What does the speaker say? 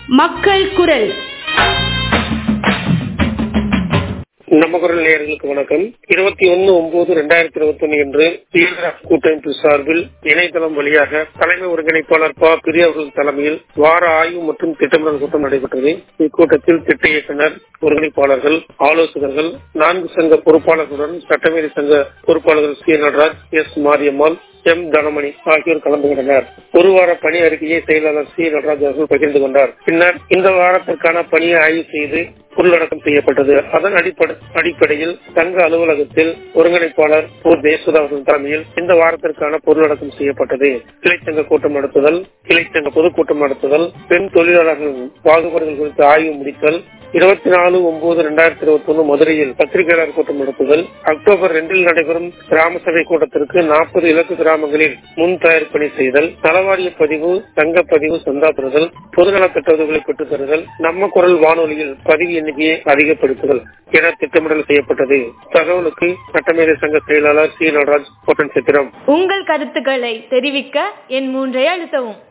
மக்கள் குரல் நம்ம குரல் நேயர்களுக்கு வணக்கம் இருபத்தி ஒன்னு ஒன்பது ரெண்டாயிரத்தி இருபத்தி ஒன்னு என்று தீவிரவாத கூட்டமைப்பு சார்பில் இணையதளம் வழியாக தலைமை ஒருங்கிணைப்பாளர் ப பிரிய அவர்கள் தலைமையில் வார ஆய்வு மற்றும் திட்டமிடல் கூட்டம் நடைபெற்றது இக்கூட்டத்தில் திட்ட இயக்குனர் ஒருங்கிணைப்பாளர்கள் ஆலோசகர்கள் நான்கு சங்க பொறுப்பாளர்களுடன் சட்டமேதை சங்க பொறுப்பாளர்கள் C Nataraj S Mariammal M Thanamani ஆகியோர் கலந்து கொண்டனர் ஒரு வார பணி அறிக்கையை செயலாளர் சி நடராஜ் அவர்கள் பகிர்ந்து கொண்டார் பின்னர் இந்த வாரத்திற்கான பணியை ஆய்வு செய்து உள்ளடக்கம் செய்யப்பட்டது அதன் அடிப்படை அடிப்படையில் சங்க அலுவலகத்தில் ஒருங்கிணைப்பாளர் ஓ தேசுதா அவர்கள் தலைமையில் இந்த வாரத்திற்கான பொருளடக்கம் செய்யப்பட்டது கிளைச்சங்க கூட்டம் நடத்துதல் கிளைச்சங்க பொதுக்கூட்டம் நடத்துதல் பெண் தொழிலாளர்கள் பாகுபாடுகள் குறித்து ஆய்வு முடித்தல் இருபத்தி நாலு ஒன்பது ரெண்டாயிரத்தி இருபத்தி ஒன்னு மதுரையில் பத்திரிகையாளர் கூட்டம் நடத்துதல் அக்டோபர் ரெண்டில் நடைபெறும் கிராம சபை கூட்டத்திற்கு நாற்பது இலக்கு கிராமங்களில் முன் தயார் பணி செய்தல் நலவாரிய பதிவு தங்க பதிவு சந்தா பெறுதல் பொதுநலத் திட்ட உதவிகளை பெற்றுத் தருதல் நம்ம குரல் வானொலியில் பதிவு எண்ணிக்கையை அதிகப்படுத்துதல் என திட்டமிடல் செய்யப்பட்டது தகவலுக்கு சட்டமேதை சங்க செயலாளர் சி நடராஜ் கோட்டன் சித்திரம் உங்கள் கருத்துக்களை தெரிவிக்க என் மூன்றை அழுத்தவும்